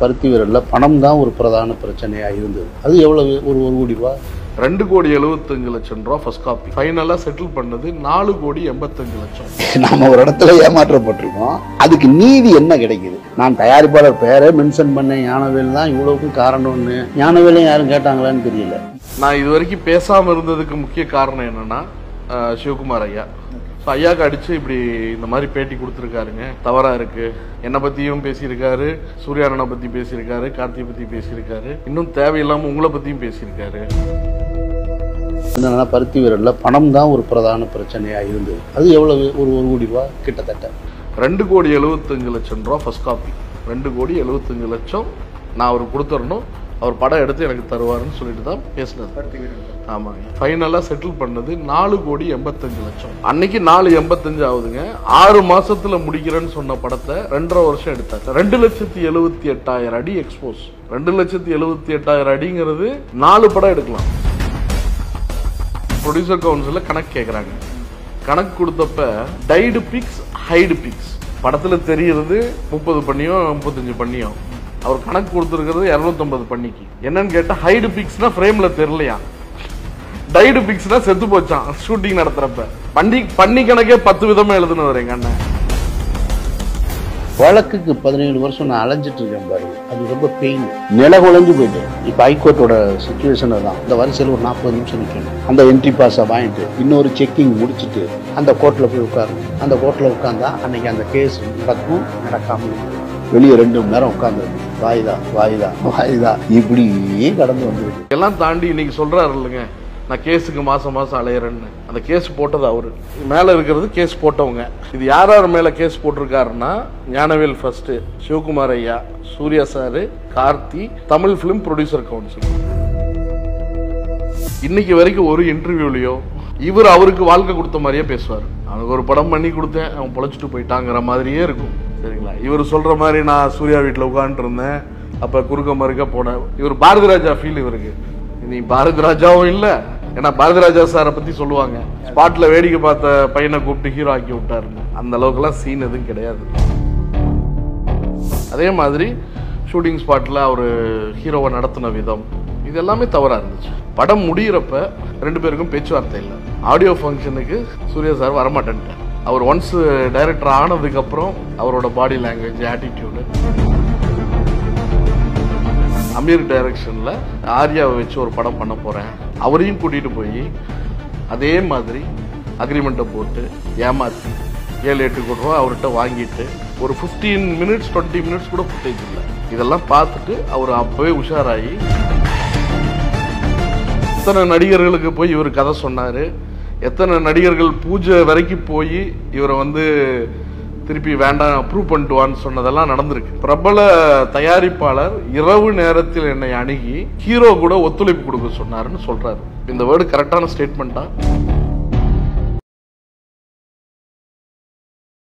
பருத்தி வீரரில் பணம் தான் ஒரு பிரதான பிரச்சனையாக இருந்தது அது எவ்வளவு ஒரு ஒரு கோடி ரூபா ரெண்டு கோடி எழுபத்தஞ்சு லட்சம் ரூபா ஃபர்ஸ்ட் காப்பி ஃபைனலாக செட்டில் பண்ணது நாலு கோடி எண்பத்தஞ்சு லட்சம் நாம ஒரு இடத்துல ஏமாற்றப்பட்டிருக்கோம் அதுக்கு நீதி என்ன கிடைக்குது நான் தயாரிப்பாளர் பேரை மென்ஷன் பண்ணேன் ஞானவேல் தான் இவ்வளவுக்கு காரணம்னு ஞானவேலையும் யாரும் கேட்டாங்களான்னு தெரியல நான் இது வரைக்கும் பேசாமல் இருந்ததுக்கு முக்கிய காரணம் என்னன்னா அஹ், சிவகுமார் ஐயா ஸோ ஐயாக்கு அடிச்சு இப்படி இந்த மாதிரி பேட்டி கொடுத்துருக்காருங்க தவறா இருக்கு என்னை பத்தியும் பேசியிருக்காரு சூர்யானனை பத்தி பேசியிருக்காரு கார்த்தியை பத்தி பேசியிருக்காரு இன்னும் தேவையில்லாம உங்களை பத்தியும் பேசியிருக்காரு என்னன்னா பருத்தி வீரரில் பணம் தான் ஒரு பிரதான பிரச்சனையாக இருந்தது அது எவ்வளவு ஒரு ஒரு கோடி ரூபா கிட்டத்தட்ட ரெண்டு கோடி எழுபத்தஞ்சு லட்சம் ரூபா ஃபர்ஸ்ட் காப்பி ரெண்டு கோடி எழுபத்தஞ்சு லட்சம் நான் அவருக்கு கொடுத்துடணும் அவர் படம் எடுத்து எனக்கு தருவாருன்னு சொல்லிட்டு தான் பேசினது ஆமாங்க ஃபைனலாக செட்டில் பண்ணது நாலு கோடி எண்பத்தஞ்சு லட்சம் அன்னைக்கு நாலு எண்பத்தஞ்சு ஆகுதுங்க ஆறு மாசத்துல முடிக்கிறேன்னு சொன்ன படத்தை ரெண்டரை வருஷம் எடுத்தாங்க ரெண்டு லட்சத்தி எழுபத்தி எட்டாயிரம் அடி எக்ஸ்போஸ் ரெண்டு லட்சத்தி எழுபத்தி எட்டாயிரம் அடிங்கிறது நாலு படம் எடுக்கலாம் ப்ரொடியூசர் கவுன்சிலில் கணக்கு கேட்குறாங்க கணக்கு கொடுத்தப்ப டைடு பிக்ஸ் ஹைடு பிக்ஸ் படத்தில் தெரிகிறது முப்பது பண்ணியோ முப்பத்தஞ்சு பண்ணியோ அவர் கணக்கு கொடுத்துருக்கிறது இரநூத்தம்பது பண்ணிக்கு என்னன்னு கேட்டால் ஹைடு பிக்ஸ்னா ஃப்ரேமில் தெரிலையா டைடு பிக்ஸ்னா செத்து போச்சான் ஷூட்டிங் நடத்துறப்ப பண்ணி பண்ணி கணக்கே பத்து விதமா எழுதுனவர் எங்க அண்ணன் வழக்குக்கு பதினேழு வருஷம் நான் அலைஞ்சிட்டு இருக்கேன் பாருங்க அது ரொம்ப பெயின் நில குலைஞ்சு போயிட்டு இப்போ ஹைகோர்ட்டோட சுச்சுவேஷன் தான் இந்த வரிசையில் ஒரு நாற்பது நிமிஷம் நிற்கணும் அந்த என்ட்ரி பாஸை வாங்கிட்டு இன்னொரு செக்கிங் முடிச்சுட்டு அந்த கோர்ட்டில் போய் உட்காரணும் அந்த கோர்ட்டில் உட்காந்தா அன்னைக்கு அந்த கேஸ் நடக்கும் நடக்காமல் இருக்கும். வெளியே ரெண்டு மணி நேரம் உட்காந்து வாயுதா வாயுதா வாயுதா இப்படியே கடந்து வந்துருக்கு எல்லாம் தாண்டி இன்னைக்கு சொல்றாரு இல்லைங்க நான் கேஸுக்கு மாசம் மாசம் அலையிறேன்னு அந்த கேஸ் போட்டது அவரு மேல இருக்கிறது கேஸ் போட்டவங்க இது யார் யார் மேல கேஸ் போட்டிருக்காருன்னா ஞானவேல் ஃபர்ஸ்ட் சிவகுமார் ஐயா Suriya sir Karthi Tamil film producer council இன்னைக்கு வரைக்கும் ஒரு இன்டர்வியூலயோ இவர் அவருக்கு வாழ்க்கை கொடுத்த மாதிரியே பேசுவார் அவனுக்கு ஒரு படம் பண்ணி கொடுத்தேன் அவன் பொழைச்சிட்டு போயிட்டாங்கிற மாதிரியே இருக்கும் சரிங்களா இவர் சொல்ற மாதிரி நான் சூர்யா வீட்டில் உட்காந்துட்டு இருந்தேன் அப்ப குறுக்க மறுக்க போனேன் இவர் பாரதி ராஜா ஃபீல் இவருக்கு நீ பாரதி ராஜாவும் இல்ல ஏன்னா பாரதி ராஜா சாரை பத்தி சொல்லுவாங்க ஸ்பாட்ல வேடிக்கை பார்த்த பையனை கூப்பிட்டு ஹீரோ ஆக்கி விட்டாருன்னு அந்த அளவுக்குலாம் சீன் எதுவும் கிடையாது அதே மாதிரி ஷூட்டிங் ஸ்பாட்ல அவர் ஹீரோவை நடத்தின விதம் இது எல்லாமே தவறா இருந்துச்சு படம் முடியிறப்ப ரெண்டு பேருக்கும் பேச்சுவார்த்தை இல்லை ஆடியோ ஃபங்க்ஷனுக்கு சூர்யா சார் வரமாட்டேன்ட்டார் அவர் ஒன்ஸ் டைரக்டர் ஆனதுக்கு அப்புறம் அவரோட பாடி லாங்குவேஜ் ஆட்டிடியூடு அமீர் டைரக்ஷன்ல ஆர்யாவை வச்சு ஒரு படம் பண்ண போறேன் அவரையும் கூட்டிட்டு போய் அதே மாதிரி அக்ரிமெண்ட்டை போட்டு ஏமாத்தி ஏழு எட்டு கோடி ரூபா அவர்கிட்ட வாங்கிட்டு ஒரு 15 மினிட்ஸ் டுவெண்ட்டி மினிட்ஸ் கூட ஃபுட்டேஜ் இல்லை இதெல்லாம் பார்த்துட்டு அவர் அப்பவே உஷாராகி எத்தனை நடிகர்களுக்கு போய் இவர் கதை சொன்னாரு எத்தனை நடிகர்கள் பூஜை வரைக்கும் போய் இவரை வந்து திருப்பி வேண்டாம் அப்ரூவ் பண்ணிட்டு வான்னு சொன்னதெல்லாம் நடந்திருக்கு பிரபல தயாரிப்பாளர் இரவு நேரத்தில் என்னை அணுகி ஹீரோ கூட ஒத்துழைப்பு கொடுக்க சொன்னாருன்னு சொல்றாரு இந்த வேர்டு கரெக்டான ஸ்டேட்மெண்ட்டா